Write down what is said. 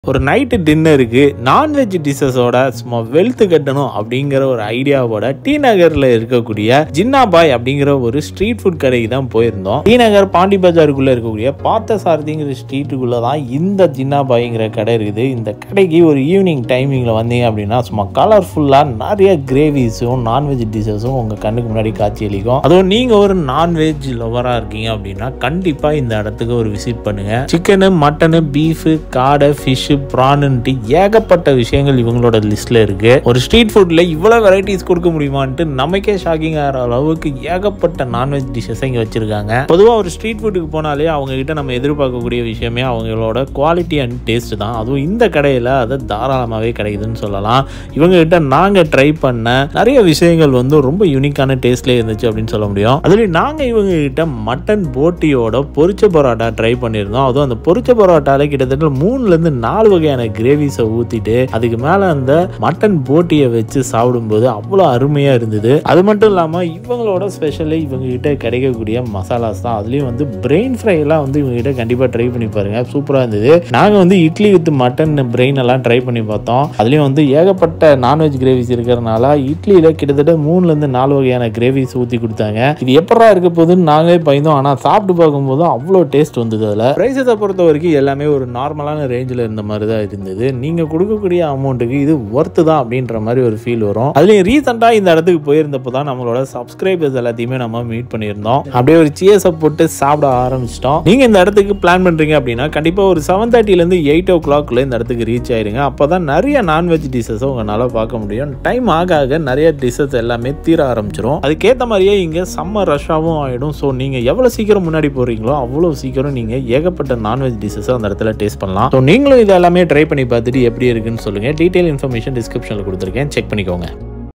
ஒரு நைட்டு டின்னருக்கு நான்வெஜ் டிஷ்ஷஸோட சும்மா வெல்த் கட்டணும் அப்படிங்கிற ஒரு ஐடியாவோட டி நகர்ல இருக்கக்கூடிய ஜின்னா பாய் அப்படிங்கிற ஒரு ஸ்ட்ரீட் ஃபுட் கடைக்கு தான் போயிருந்தோம் டி நகர் பாண்டி பஜாருக்குள்ள இருக்கக்கூடிய பார்த்த சாரதிங்கிற ஸ்ட்ரீட்டுக்குள்ள தான் இந்த ஜின்னா பாய்ங்கிற கடை இருக்குது இந்த கடைக்கு ஒரு ஈவினிங் டைமிங்ல வந்தீங்க அப்படின்னா சும்மா கலர்ஃபுல்லா நிறைய கிரேவிஸும் நான்வெஜ் டிஷ்ஷஸும் உங்க கண்ணுக்கு முன்னாடி காட்சி அளிக்கும் அதுவும் நீங்க ஒரு நான்வெஜ் லவரா இருக்கீங்க அப்படின்னா கண்டிப்பா இந்த இடத்துக்கு ஒரு விசிட் பண்ணுங்க சிக்கனு மட்டனு பீஃப் காடை ஃபிஷ் ப்ரான்ட்டு ஏகப்பட்ட விஷயங்கள் இவங்களோட லிஸ்ட்ல இருக்கு ஒரு ஸ்ட்ரீட் ஃபுட்ல இவ்வளவு வெரைட்டிஸ் கொடுக்க முடியுமான்ட்டு நமக்கே ஷாக்கிங் ஆகிற அளவுக்கு ஏகப்பட்ட நான்வெஜ் டிஷ்ஷஸ் இங்க வச்சிருக்காங்க பொதுவா ஒரு ஸ்ட்ரீட் ஃபுட்டுக்கு போனாலே அவங்க கிட்ட நம்ம எதிர்பார்க்கக்கூடிய விஷயமே அவங்களோட குவாலிட்டி அண்ட் டேஸ்ட் தான் அதுவும் இந்த கடையில அது தாராளமாகவே கிடைக்குதுன்னு சொல்லலாம் இவங்க கிட்ட நாங்க ட்ரை பண்ண நிறைய விஷயங்கள் வந்து ரொம்ப யூனிக்கான டேஸ்ட்ல இருந்துச்சு அப்படின்னு சொல்ல முடியும் அதுலயும் நாங்க இவங்க கிட்ட மட்டன் போட்டியோட பொரிச்ச பரோட்டா ட்ரை பண்ணியிருந்தோம் அதுவும் அந்த பொரிச்ச பரோட்டால கிட்டத்தட்ட மூணுல இருந்து நாலு வகையான கிரேவிஸை ஊத்திட்டு அதுக்கு மேல அந்த மட்டன் போட்டியை வச்சு சாப்பிடும்போது அவ்வளோ அருமையா இருந்தது அது மட்டும் இல்லாம இவங்களோட ஸ்பெஷலி இவங்க கிட்ட கிடைக்கக்கூடிய மசாலாஸ் தான் அதுலயும் வந்து பிரெயின் ஃப்ரை எல்லாம் வந்து இவங்க கிட்ட கண்டிப்பா ட்ரை பண்ணி பாருங்க சூப்பரா இருந்தது நாங்க வந்து இட்லி வித் மட்டன் பிரெயின் எல்லாம் ட்ரை பண்ணி பார்த்தோம் அதுலயும் வந்து ஏகப்பட்ட நான்வெஜ் கிரேவிஸ் இருக்கிறனால இட்லியில கிட்டத்தட்ட மூணுல இருந்து நாலு வகையான கிரேவிஸ் ஊத்தி கொடுத்தாங்க இது எப்படா இருக்க போகுதுன்னு நாங்களே பயந்தோம் ஆனா சாப்பிட்டு பார்க்கும்போது அவ்வளோ டேஸ்ட் வந்தது அதில் ப்ரைஸஸை பொறுத்த வரைக்கும் எல்லாமே ஒரு நார்மலான ரேஞ்சில் இருந்த மாதிரி தான் இருந்தது நீங்க கொடுக்கக்கூடிய அமௌண்ட்டுக்கு இது ஒர்த்து தான் அப்படின்ற மாதிரி ஒரு ஃபீல் வரும் அதுலயும் ரீசெண்டாக இந்த இடத்துக்கு போயிருந்தப்போ தான் நம்மளோட சப்ஸ்கிரைபர்ஸ் எல்லாத்தையுமே நம்ம மீட் பண்ணியிருந்தோம் அப்படியே ஒரு சிஎஸை போட்டு சாப்பிட ஆரம்பிச்சிட்டோம் நீங்க இந்த இடத்துக்கு பிளான் பண்றீங்க அப்படின்னா கண்டிப்பா ஒரு செவன் தேர்ட்டிலேருந்து எயிட் ஓ கிளாக்ல இந்த இடத்துக்கு ரீச் ஆயிருங்க அப்பதான் நிறைய நான்வெஜ் டிஷ்ஷஸை உங்களால பார்க்க முடியும் டைம் ஆக ஆக நிறைய டிஷ்ஷஸ் எல்லாமே தீர ஆரம்பிச்சிடும் அதுக்கேற்ற மாதிரியே இங்க செம்ம ரஷ்ஷாகவும் ஆயிடும் ஸோ நீங்க எவ்வளவு சீக்கிரம் முன்னாடி போறீங்களோ அவ்வளோ சீக்கிரம் நீங்க ஏகப்பட்ட நான்வெஜ் டிஷ்ஷஸ் அந்த இடத்துல டேஸ்ட் பண்ணலாம் ஸோ நீங்களும் இது எல்லாமே ட்ரை பண்ணி பார்த்துட்டு எப்படி இருக்குன்னு சொல்லுங்க டீட்டெயில் இன்ஃபர்மேஷன் டிஸ்கிரிப்ஷனில் கொடுத்துருக்கேன் செக் பண்ணிக்கோங்க